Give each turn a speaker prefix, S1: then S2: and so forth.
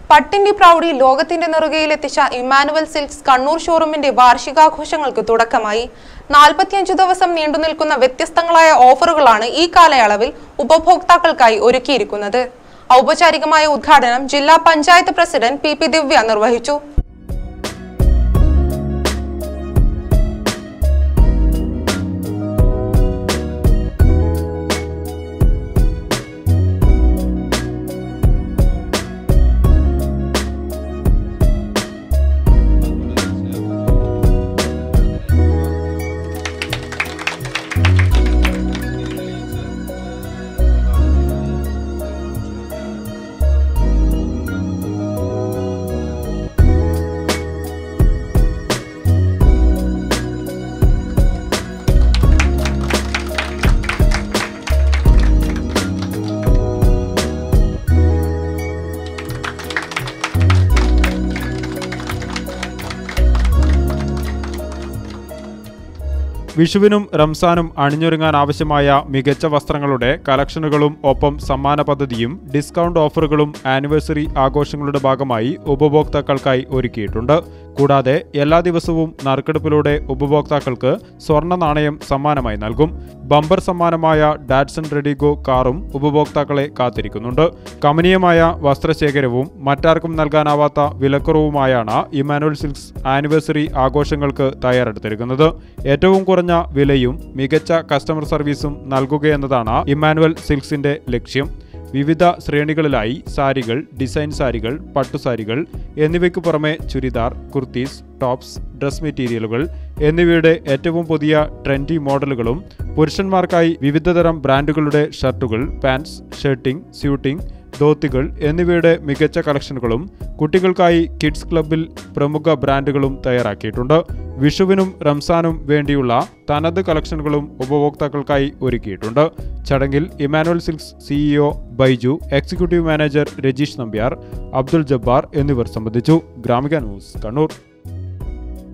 S1: പട്ടിന്റെ പ്രൗഢി ലോകത്തിന്റെ നെറുകയിലെത്തിച്ച ഇമ്മാനുവൽ സിൽക്സ് കണ്ണൂർ ഷോറൂമിന്റെ വാർഷികാഘോഷങ്ങൾക്ക് തുടക്കമായി നാൽപ്പത്തിയഞ്ചു ദിവസം നീണ്ടുനിൽക്കുന്ന വ്യത്യസ്തങ്ങളായ ഓഫറുകളാണ് ഈ കാലയളവിൽ ഉപഭോക്താക്കൾക്കായി ഒരുക്കിയിരിക്കുന്നത് ഔപചാരികമായ ഉദ്ഘാടനം ജില്ലാ panchayat president P P Divya നിർവഹിച്ചു
S2: വിഷുവിനും റംസാനും അണിഞ്ഞൊരുങ്ങാൻ ആവശ്യമായ മികച്ച വസ്ത്രങ്ങളുടെ കളക്ഷനുകളും ഒപ്പം സമ്മാന പദ്ധതിയും ഡിസ്കൗണ്ട് ഓഫറുകളും ആനിവേഴ്സറി ആഘോഷങ്ങളുടെ ഭാഗമായി ഉപഭോക്താക്കൾക്കായി ഒരുക്കിയിട്ടുണ്ട് കൂടാതെ എല്ലാ ദിവസവും നറുക്കെടുപ്പിലൂടെ ഉപഭോക്താക്കൾക്ക് സ്വർണ്ണ നാണയം സമ്മാനമായി നൽകും ബമ്പർ സമ്മാനമായ ഡാറ്റ്സൺ റെഡിഗോ കാറും ഉപഭോക്താക്കളെ കാത്തിരിക്കുന്നുണ്ട് കമനീയമായ വസ്ത്രശേഖരവും മറ്റാർക്കും നൽകാനാവാത്ത വിലക്കുറവുമായാണ് ഇമാനുവൽ സിൽക്സ് ആനിവേഴ്സറി ആഘോഷങ്ങൾക്ക് തയ്യാറെടുത്തിരിക്കുന്നത് ഏറ്റവും കുറഞ്ഞ വിലയും മികച്ച കസ്റ്റമർ സർവീസും നൽകുകയെന്നതാണ് ഇമാനുവൽ സിൽക്സിന്റെ ലക്ഷ്യം വിവിധ ശ്രേണികളിലായി സാരികൾ ഡിസൈൻ സാരികൾ പട്ടുസാരികൾ എന്നിവയ്ക്ക് പുറമെ ചുരിദാർ കുർത്തീസ് ടോപ്സ് ഡ്രസ് മെറ്റീരിയലുകൾ എന്നിവയുടെ ഏറ്റവും പുതിയ ട്രെൻഡി മോഡലുകളും പുരുഷന്മാർക്കായി വിവിധതരം ബ്രാൻഡുകളുടെ ഷർട്ടുകൾ പാൻസ് ഷർട്ടിംഗ് സ്യൂട്ടിംഗ് ധോത്തികൾ എന്നിവയുടെ മികച്ച കളക്ഷനുകളും കുട്ടികൾക്കായി കിഡ്സ് ക്ലബിൽ പ്രമുഖ ബ്രാൻഡുകളും തയ്യാറാക്കിയിട്ടുണ്ട് വിഷുവിനും റംസാനും വേണ്ടിയുള്ള തനത് കളക്ഷനുകളും ഉപഭോക്താക്കൾക്കായി ഒരുക്കിയിട്ടുണ്ട് ചടങ്ങിൽ Emmanuel Silks CEO Baiju executive manager Rajeesh Nambiar Abdul Jabbar എന്നിവർ സംബന്ധിച്ചു ഗ്രാമിക ന്യൂസ് കണ്ണൂർ